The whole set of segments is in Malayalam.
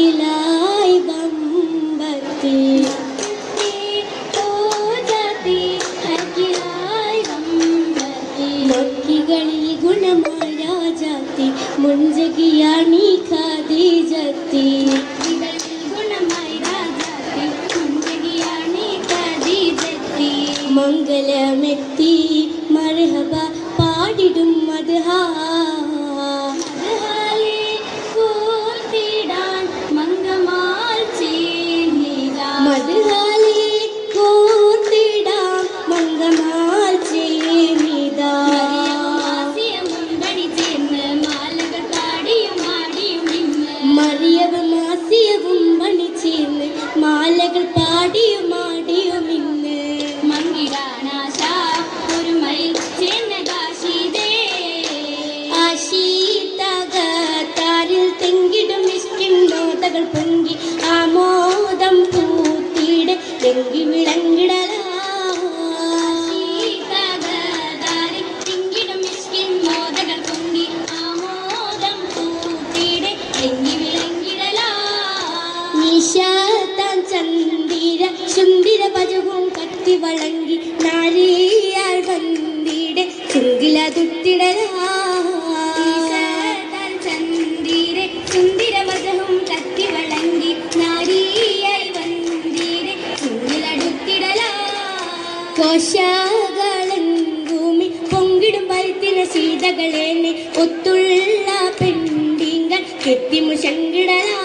അഖിലായി വമ്പത്തി മക്കികളിൽ ഗുണമായ രാജാത്തി മുഞ്ചകിയാണി ഖദീജത്തി മംഗലമെത്തി മർഹബ പാടിടും മദ്ഹാ മദ്ഹാലി കൂർത്തിടാം മംഗമാൽ ചേമിതാ മറിയവും ആസിയവും മണിച്ചേർന്ന് മാലകൾ പാടിയും ആടിയും ഇന്ന് ആശീതകത്താരിൽ തെങ്കിടും ഇഷ്ടിന്നോതകൾ പൊങ്കി ആമോദം പൂത്തിടെ തെങ്കി വിളങ്ങിടലാ നിശാത്താൻ ചന്ദിര സുന്ദര ഭജവും കത്തി വളങ്ങി നാരിയാൾ വന്തിടെ ചുങ്കില തുത്തിടലാ സുന്ദരവധവും കത്തി വളങ്ങി നാരിയായി വന്തിരെ ചുങ്ങിലടുത്തിടലാ കോശകളെങ്കൂമി പൊങ്കിടും വൈത്തിന സീതകളേനെ ഒത്തുള്ള പെണ്ടിങ്ങൾ കെട്ടിമുശങ്കിടലാ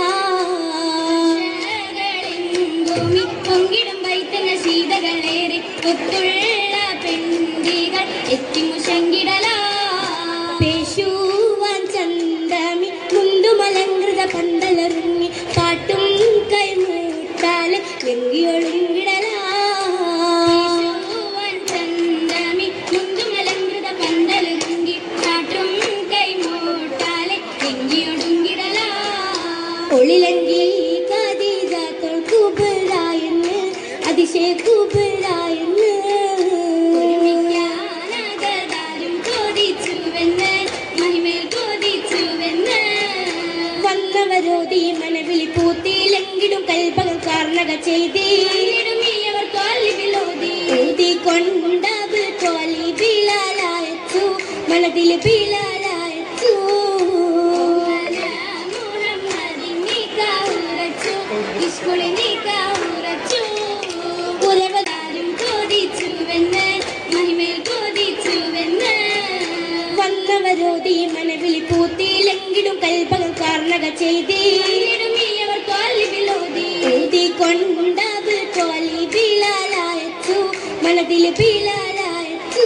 ഭൂമി പൊങ്കിടും വൈത്തന സീതകളേറെ ഒത്തുള്ള പെണ്ടികൾ എത്തിമുശങ്കിടലാ പേശുവാൻ ചന്തമി മുന്തുമലങ്കൃത പന്തലറിഞ്ഞി പാട്ടും കൈമൂട്ടാല് വെങ്കിയൊളുങ്കിടലാ യേശുവൻ ചന്തമി മുന്തുമലങ്കൃത പന്തലൊരുങ്ങി കാട്ടും കൈമൂട്ടാലെ എങ്കിയൊടുങ്കിടലാ ഒളിലങ്കി കദീജ കുബിലായെന്ന് അതിശയ കുബിലായെന്ന് ഒരുമിക്കാനാകാരും കൊതിച്ചുവെന്ന് മഹിമേൽ കൊതിച്ചുവെന്ന് വന്നവരോതി മനവിളി പൂത്തിയിലെങ്കിലും കൽപ്പകൾ കാരണക ചെയ്തി ഇടുമിയവർ തോൽവിലോതി ഊതി കൊണ്ടത് തോലി ബിലാലായച്ചു മനതിൽ ബിലാലായച്ചു ഉറവതാരും വന്നവരോതി മനവിളി പൂത്തിയിലെങ്കിലും കൽപ്പകൾ കാരണക ചെയ്തി ഊതി കൊണ്ടത് തോലി ബിലാലായച്ചു മനതിൽ ബിലാലായച്ചു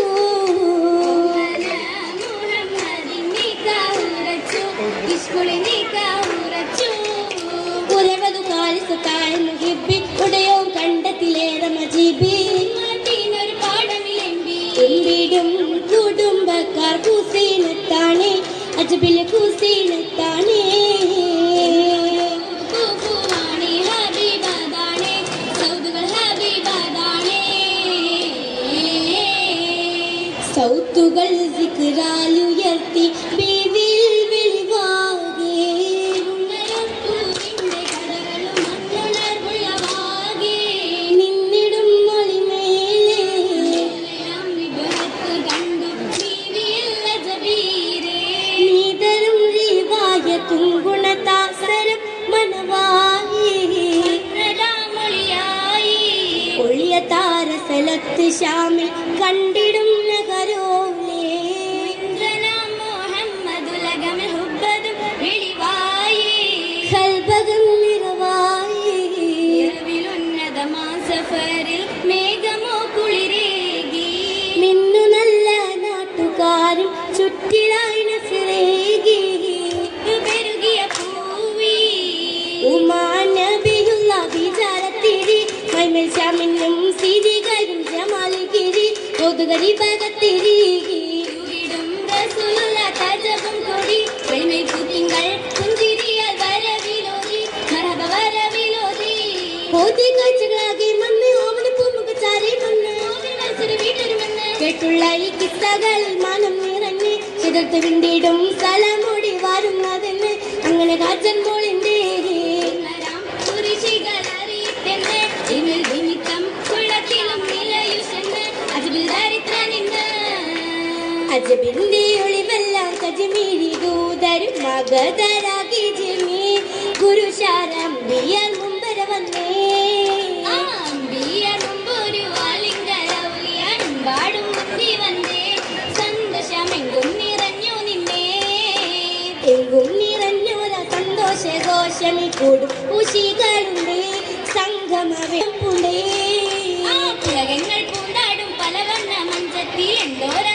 ഉറവതു കാലിസത്തായ മുഹിബി ഉടയോ കണ്ടത്തിലേറെ മജീബി എമ്പിടും കുടുംബക്കാർ കുസീനത്താണേ അജബിലെ കുസീനത്താണേ സൗത്തുകൾ സിക്റാലുയർത്തി ബീവിൽ വെളിവാകേ നിന്നിടും മൊഴിമേലേ നീതരും രീവായത്തും ഗുണതാസരം മനവായി ഒളിയ താരസലത്ത് ശ്യാമിൽ കണ്ടിടും നഗരോലേ കൽപകം നിറവായി സഫറിൽ മേഘമോ കുളിരേകി മിന്നു നല്ല നാട്ടുകാരും ചുറ്റിലായി നസിറേകി പെരുകിയ പൂവി ഉമാനബിയുള്ള വിചാരത്തിരി മൈമൽ ശ്യാമിനും സിരികരും ജമാലിഗിരി കൊതുകരി ഭഗത്തിരികി ും റസൂലുള്ള തജബും കൊടി വെളിമൈ പൂത്തിങ്കൾ പുഞ്ചിരിയാൽ വരവിലോതി മറബ വരവിലോതി കോതി കാഴ്ചകളാകെ മണ്ണ് ഓമന പൂമുഖ ചാരി മണ്ണ് ഓതിൽ മത്സര വീട്ടൊരുമെന്ന് കേട്ടുള്ള ഈ കിസ്സകൾ മനം നിറഞ്ഞ് ചിതർത്ത് വിണ്ടിടും സ്ഥലമൂടി വരുന്നതെന്ന് അങ്ങനെ കാച്ചൻ മോളിന്റെ മറ അജബിന്റെ ഒളിവെല്ലാം കജമീരി ദൂതരും മകതരാകി ജമീ ഗുരുശാരംബിയാൽ മുമ്പര വന്നേ ആ അമ്പിയർ മുമ്പൊരു ആലിംഗരൗലിയാനും പാടും മുന്തി വന്നേ സന്തോഷമെങ്കും നിറഞ്ഞു നിന്നേ എങ്കും നിറഞ്ഞൊര സന്തോഷഘോഷമി കൂടും ഉശികളുണ്ടേ സംഗമവെപ്പുണ്ടേ ആ പുളകങ്ങൾ പൂണ്ടാടും പലവർണ്ണ മഞ്ചത്തിൽ എന്തോര